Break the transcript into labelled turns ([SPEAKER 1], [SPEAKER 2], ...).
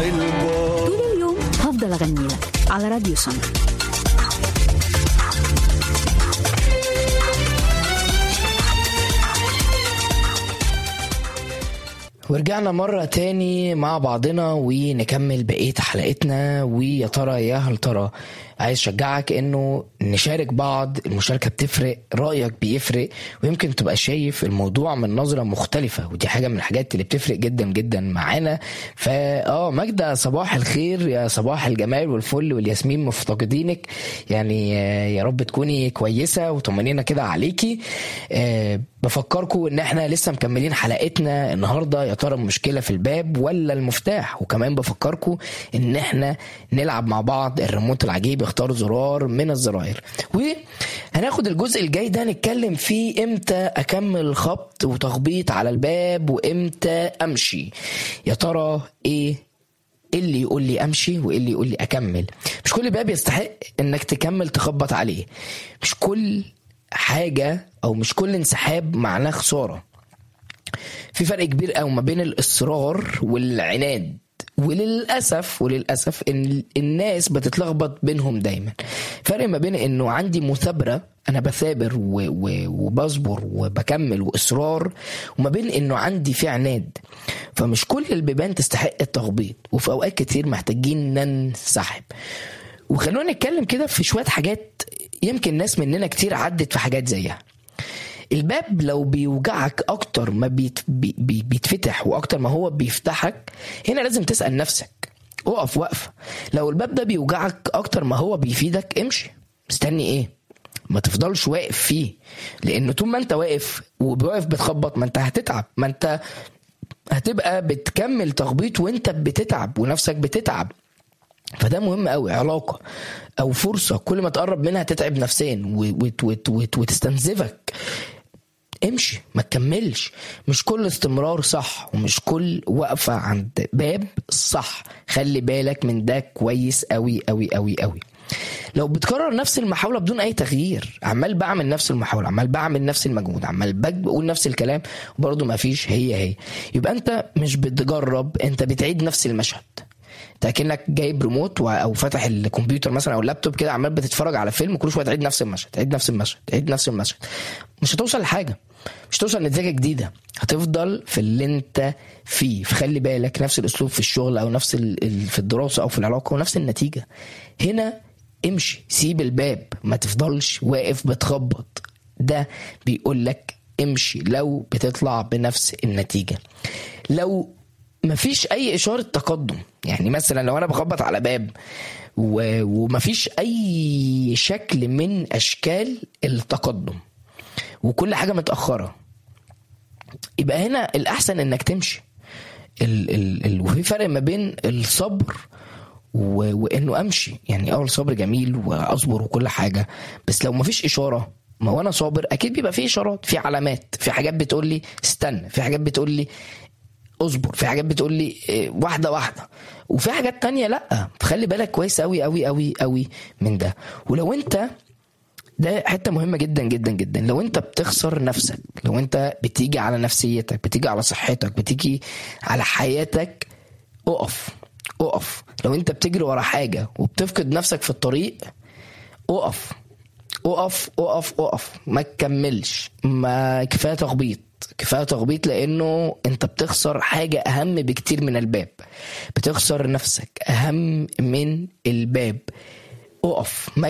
[SPEAKER 1] البار
[SPEAKER 2] طول اليوم هفضل اغني لك على راديو سما
[SPEAKER 3] ورجعنا مرة تاني مع بعضنا ونكمل بقية حلقتنا ويا ترى يا هل ترى عايز اشجعك انه نشارك بعض المشاركة بتفرق رأيك بيفرق ويمكن تبقى شايف الموضوع من نظرة مختلفة ودي حاجة من الحاجات اللي بتفرق جدا جدا معانا فا اه ماجدة صباح الخير يا صباح الجمال والفل والياسمين مفتقدينك يعني آه، يا رب تكوني كويسة وطمنينا كده عليكي آه، بفكركم ان احنا لسه مكملين حلقتنا النهارده يا ترى المشكله في الباب ولا المفتاح وكمان بفكركم ان احنا نلعب مع بعض الريموت العجيب اختار زرار من الزراير وهناخد الجزء الجاي ده نتكلم فيه امتى اكمل خبط وتخبيط على الباب وامتى امشي يا ترى ايه إيه اللي يقول لي امشي وايه اللي يقول لي اكمل مش كل باب يستحق انك تكمل تخبط عليه مش كل حاجه او مش كل انسحاب معناه خساره في فرق كبير قوي ما بين الاصرار والعناد وللاسف وللاسف ان الناس بتتلخبط بينهم دايما فرق ما بين انه عندي مثابره انا بثابر و- و- وبصبر وبكمل واصرار وما بين انه عندي في عناد فمش كل البيبان تستحق التخبيط وفي اوقات كتير محتاجين ننسحب وخلونا نتكلم كده في شويه حاجات يمكن ناس مننا كتير عدت في حاجات زيها الباب لو بيوجعك اكتر ما بيت بي بي بيتفتح واكتر ما هو بيفتحك هنا لازم تسال نفسك اقف وقفه لو الباب ده بيوجعك اكتر ما هو بيفيدك امشي مستني ايه ما تفضلش واقف فيه لان طول ما انت واقف وواقف بتخبط ما انت هتتعب ما انت هتبقى بتكمل تخبيط وانت بتتعب ونفسك بتتعب فده مهم قوي علاقة أو فرصة كل ما تقرب منها تتعب نفسيا و- وت- وت- وت- وتستنزفك امشي ما تكملش مش كل استمرار صح ومش كل وقفة عند باب صح خلي بالك من ده كويس قوي قوي قوي قوي لو بتكرر نفس المحاولة بدون أي تغيير عمال بعمل نفس المحاولة عمال بعمل نفس المجهود عمال بج- بقول نفس الكلام وبرضه ما فيش هي هي يبقى أنت مش بتجرب أنت بتعيد نفس المشهد انت اكنك جايب ريموت و- او فاتح الكمبيوتر مثلا او اللابتوب كده عمال بتتفرج على فيلم كل شويه تعيد نفس المشهد تعيد نفس المشهد تعيد نفس المشهد مش هتوصل لحاجه مش هتوصل لنتيجه جديده هتفضل في اللي انت فيه فخلي بالك نفس الاسلوب في الشغل او نفس ال... ال- في الدراسه او في العلاقه ونفس النتيجه هنا امشي سيب الباب ما تفضلش واقف بتخبط ده بيقول لك امشي لو بتطلع بنفس النتيجه لو مفيش اي اشاره تقدم يعني مثلا لو انا بخبط على باب و... ومفيش اي شكل من اشكال التقدم وكل حاجه متاخره يبقى هنا الاحسن انك تمشي ال... ال... ال... وفي فرق ما بين الصبر و... وانه امشي يعني اه الصبر جميل واصبر وكل حاجه بس لو مفيش اشاره ما هو انا صابر اكيد بيبقى في اشارات في علامات في حاجات بتقول لي استنى في حاجات بتقول لي اصبر في حاجات بتقول لي إيه، واحده واحده وفي حاجات تانية لا فخلي بالك كويس قوي قوي قوي قوي من ده ولو انت ده حته مهمه جدا جدا جدا لو انت بتخسر نفسك لو انت بتيجي على نفسيتك بتيجي على صحتك بتيجي على حياتك اقف اقف لو انت بتجري ورا حاجه وبتفقد نفسك في الطريق اقف اقف اقف اقف ما تكملش ما كفايه تخبيط كفايه تخبيط لانه انت بتخسر حاجه اهم بكتير من الباب بتخسر نفسك اهم من الباب اقف ما